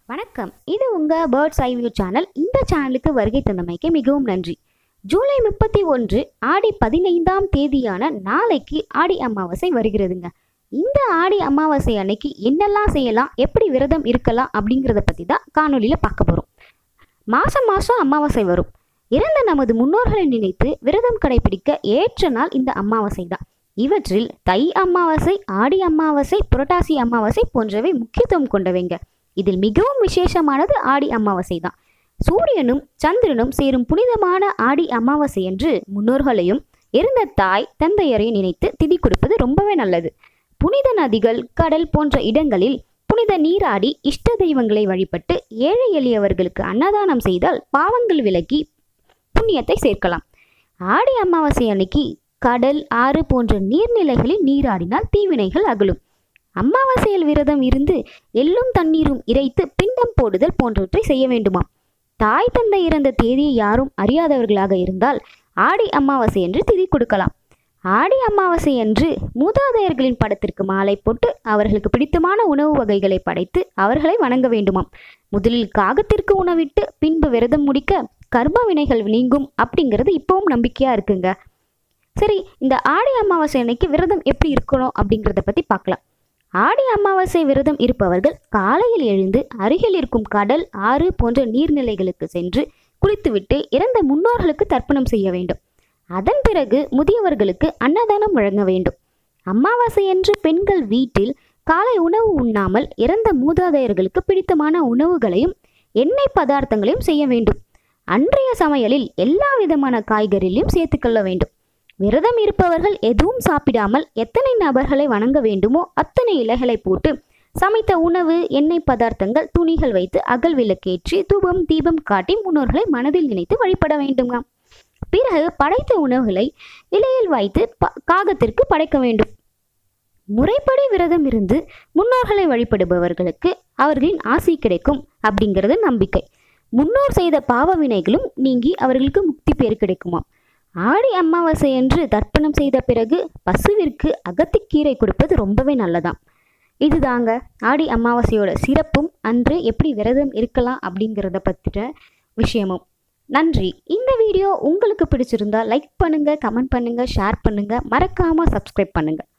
வணக்கம் இது உங்கள் பேர்ட்ஸ் ஐ வியூ சேனல் இந்த சேனலுக்கு வருகை தந்தமைக்கு மிகவும் நன்றி ஜூலை முப்பத்தி ஒன்று ஆடி பதினைந்தாம் தேதியான நாளைக்கு ஆடி அமாவாசை வருகிறதுங்க இந்த ஆடி அமாவாசை அன்னைக்கு என்னெல்லாம் செய்யலாம் எப்படி விரதம் இருக்கலாம் அப்படிங்கிறத பற்றி தான் காணொலியில் பார்க்க போகிறோம் மாதம் மாதம் அமாவாசை வரும் இறந்த நமது முன்னோர்களை நினைத்து விரதம் கடைபிடிக்க ஏற்ற நாள் இந்த அமாவாசை தான் இவற்றில் தை அமாவாசை ஆடி அமாவாசை புரட்டாசி அமாவாசை போன்றவை முக்கியத்துவம் கொண்டவைங்க இதில் மிகவும் விசேஷமானது ஆடி அமாவாசை தான் சூரியனும் சந்திரனும் சேரும் புனிதமான ஆடி அமாவாசை என்று முன்னோர்களையும் இருந்த தாய் தந்தையரையும் நினைத்து திதி கொடுப்பது ரொம்பவே நல்லது புனித நதிகள் கடல் போன்ற இடங்களில் புனித நீராடி இஷ்ட தெய்வங்களை வழிபட்டு ஏழை எளியவர்களுக்கு அன்னதானம் செய்தால் பாவங்கள் விலகி புண்ணியத்தை சேர்க்கலாம் ஆடி அமாவாசை அன்னைக்கு கடல் ஆறு போன்ற நீர்நிலைகளில் நீராடினால் தீவினைகள் அகலும் அமாவாசையில் விரதம் இருந்து எள்ளும் தண்ணீரும் இறைத்து பிண்டம் போடுதல் போன்றவற்றை செய்ய வேண்டுமாம் தாய் தந்தை இறந்த தேதியை யாரும் அறியாதவர்களாக இருந்தால் ஆடி அமாவாசை என்று திதி கொடுக்கலாம் ஆடி அமாவாசை அன்று மூதாதையர்களின் படத்திற்கு மாலை போட்டு அவர்களுக்கு பிடித்தமான உணவு வகைகளை படைத்து அவர்களை வணங்க வேண்டுமாம் முதலில் காகத்திற்கு உணவிட்டு பின்பு விரதம் முடிக்க கர்ம வினைகள் நீங்கும் அப்படிங்கிறது இப்பவும் நம்பிக்கையா இருக்குங்க சரி இந்த ஆடி அமாவாசை அன்னைக்கு விரதம் எப்படி இருக்கணும் அப்படிங்கிறத பத்தி பார்க்கலாம் ஆடி அமாவாசை விரதம் இருப்பவர்கள் காலையில் எழுந்து அருகில் இருக்கும் கடல் ஆறு போன்ற நீர்நிலைகளுக்கு சென்று குளித்துவிட்டு இறந்த முன்னோர்களுக்கு தர்ப்பணம் செய்ய வேண்டும் அதன் பிறகு முதியவர்களுக்கு அன்னதானம் வழங்க வேண்டும் அமாவாசையன்று பெண்கள் வீட்டில் காலை உணவு உண்ணாமல் இறந்த மூதாதையர்களுக்கு பிடித்தமான உணவுகளையும் எண்ணெய் பதார்த்தங்களையும் செய்ய வேண்டும் அன்றைய சமையலில் எல்லா விதமான காய்கறிகளையும் சேர்த்துக்கொள்ள வேண்டும் விரதம் இருப்பவர்கள் எதுவும் சாப்பிடாமல் எத்தனை நபர்களை வணங்க வேண்டுமோ அத்தனை இலைகளை போட்டு சமைத்த உணவு எண்ணெய் பதார்த்தங்கள் துணிகள் வைத்து அகல் விளக்கேற்றி தூபம் தீபம் காட்டி முன்னோர்களை மனதில் நினைத்து வழிபட வேண்டுங்க பிறகு படைத்த உணவுகளை இலையில் வைத்து ப- காகத்திற்கு படைக்க வேண்டும் முறைப்படி விரதம் இருந்து முன்னோர்களை வழிபடுபவர்களுக்கு அவர்களின் ஆசி கிடைக்கும் அப்படிங்கிறது நம்பிக்கை முன்னோர் செய்த பாவ வினைகளும் நீங்கி அவர்களுக்கு முக்தி பேர் கிடைக்குமாம் ஆடி அமாவாசை அன்று தர்ப்பணம் செய்த பிறகு பசுவிற்கு அகத்திக்கீரை கொடுப்பது ரொம்பவே நல்லதாம் இதுதாங்க ஆடி அமாவாசையோட சிறப்பும் அன்று எப்படி விரதம் இருக்கலாம் அப்படிங்கிறத பற்றின விஷயமும் நன்றி இந்த வீடியோ உங்களுக்கு பிடிச்சிருந்தா லைக் பண்ணுங்க கமெண்ட் பண்ணுங்க ஷேர் பண்ணுங்க மறக்காம சப்ஸ்கிரைப் பண்ணுங்க